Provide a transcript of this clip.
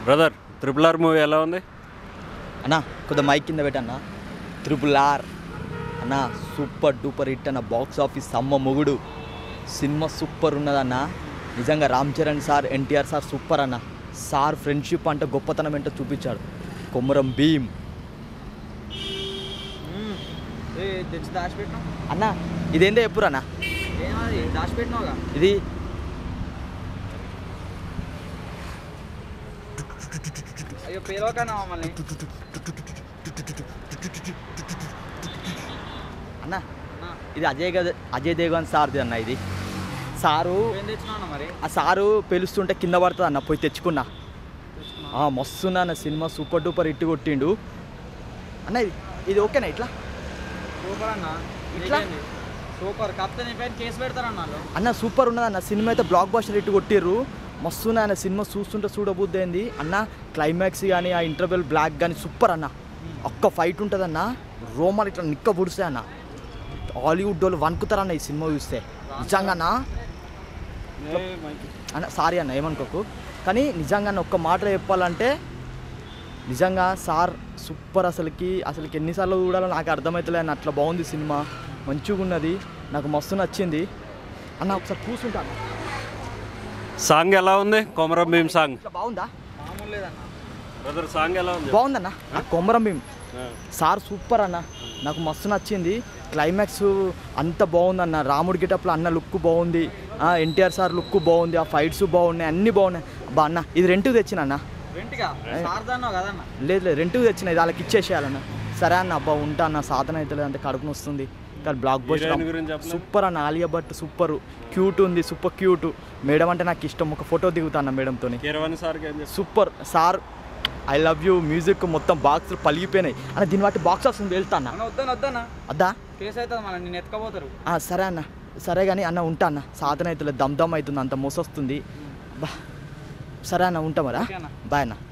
Brother triple R movie ఎలా ఉంది అన్నా కొద్దిగా మైక్ కింద పెట్టన్నా త్రిపుల్ ఆర్ అన్న సూపర్ డూపర్ హిట్ అన్న బాక్స్ ఆఫీస్ అమ్మ మొగుడు సినిమా సూపర్ ఉన్నదన్న నిజంగా Ram Charan sir NTR sir super అన్న సార్ ఫ్రెండ్షిప్ అంటే గొప్పతనం ఏంటో చూపించాడు కొమ్మరం భీమ్ ఏ తెచ్చి దాచిపెట్టినావు అన్న ఇదేందో ఎప్పుడు అన్న ఏమది దాచిపెట్టినావుగా ఇది అయ్యో పేలవకన్నా మమ్మల్ని అన్న అన్నా, ఇది అజయ్ గద అజయ్ దేవగన్ సార్ది అన్న ఇది సారు ఏం తెచ్చినావు మరి ఆ సారు పిలుస్తుంటే కింద పడుతుంది అన్న పోయి తెచ్చుకున్నా తెచ్చుకున్నావు. ఆ, మస్తున్నా అన్న సినిమా సూపర్ డూపర్ హిట్ కొట్టిండు అన్న ఇది ఇది ఓకేనా ఇట్లా సూపర్ అన్న ఇట్లా? ఇట్లా సూపర్ కాకపోతే నీ పైన కేసు పెడతారన్న వాళ్ళు అన్న సూపర్ ఉన్నది అన్న సినిమా అయితే బ్లాక్ బాస్టర్ హిట్ కొట్టిర్రు మస్తున్నా అన్న సినిమా చూస్తుంటే చూడబుద్ధి అయింది అన్న క్లైమాక్స్ కానీ ఆ ఇంటర్వెల్ బ్లాక్ కానీ సూపర్ అన్న ఒక్క ఫైట్ ఉంటుంది అన్న రోమాలు ఇట్లా నిక్క పుడిస్తే అన్న హాలీవుడ్ వాళ్ళు వణుకుతారన్న ఈ సినిమా చూస్తే నిజంగా అన్న ఏ మైకి. అన్న సారీ అన్న ఏమనుకోకు కానీ నిజంగా అన్న ఒక్క మాటలో చెప్పాలంటే నిజంగా సార్ సూపర్ అసలుకి అసలుకి ఎన్నిసార్లు చూడాలో నాకు అర్థమవుతలే అన్న అట్లా బాగుంది సినిమా మంచిగా ఉన్నది నాకు మస్తు నచ్చింది అన్న ఒకసారి కూర్చుంటాను సాంగ్ ఎలా ఉంది కొమరం భీమ్ సాంగ్ ఇట్లా బాగుందా మామూలు లేదన్న బ్రదర్ సాంగ్ ఎలా ఉంది బాగుందన్న ఆ కొమరం భీమ్ ఆ. సార్ సూపర్ అన్న నాకు మస్తు నచ్చింది క్లైమాక్స్ అంత బాగుందన్న రాముడి గిటప్లో అన్న లుక్ బాగుంది ఎన్టీఆర్ సార్ లుక్ బాగుంది ఆ ఫైట్స్ బాగున్నాయి అన్నీ బాగున్నాయి బా అన్న ఇది రెంట్కి తెచ్చిన అన్న రెంట్గా సారదన్నావు కదన్న లేదు లేదు రెంట్కి తెచ్చిన ఇది వాళ్ళకి ఇచ్చేసేయాలన్న సరే అన్న అబ్బా ఉంటా అన్న సాధన అయితే అంటే కడుపు వస్తుంది కానీ బ్లాక్ హీరోయిన్ బస్టర్ గురించి చెప్పలేదు సూపర్ అన్న ఆలియా భట్ సూపర్ క్యూట్ ఉంది సూపర్ క్యూట్ మేడం అంటే నాకు ఇష్టం ఒక ఫోటో దిగుతా అన్న మేడంతో కీరవాణి సార్కి ఏం చెప్తారు super sir I love you music మొత్తం బాక్స్లు పలిగిపోయినాయి అన్న దీని వాటి బాక్స్ ఆఫీస్ వెళ్తా అన్న అన్న వద్దన్న వద్దన్న అద్దా కేసు అవుతుంది మన నేను ఎత్తుకపోతారు ఆ, సరే అన్న సరే కానీ అన్న ఉంటా అన్న సాధన అవుతుంది దమ్ దమ్ అవుతుంది అంత మోసొస్తుంది బా సరే అన్న ఉంటా మరా ఓకే అన్న బాయ్ అన్న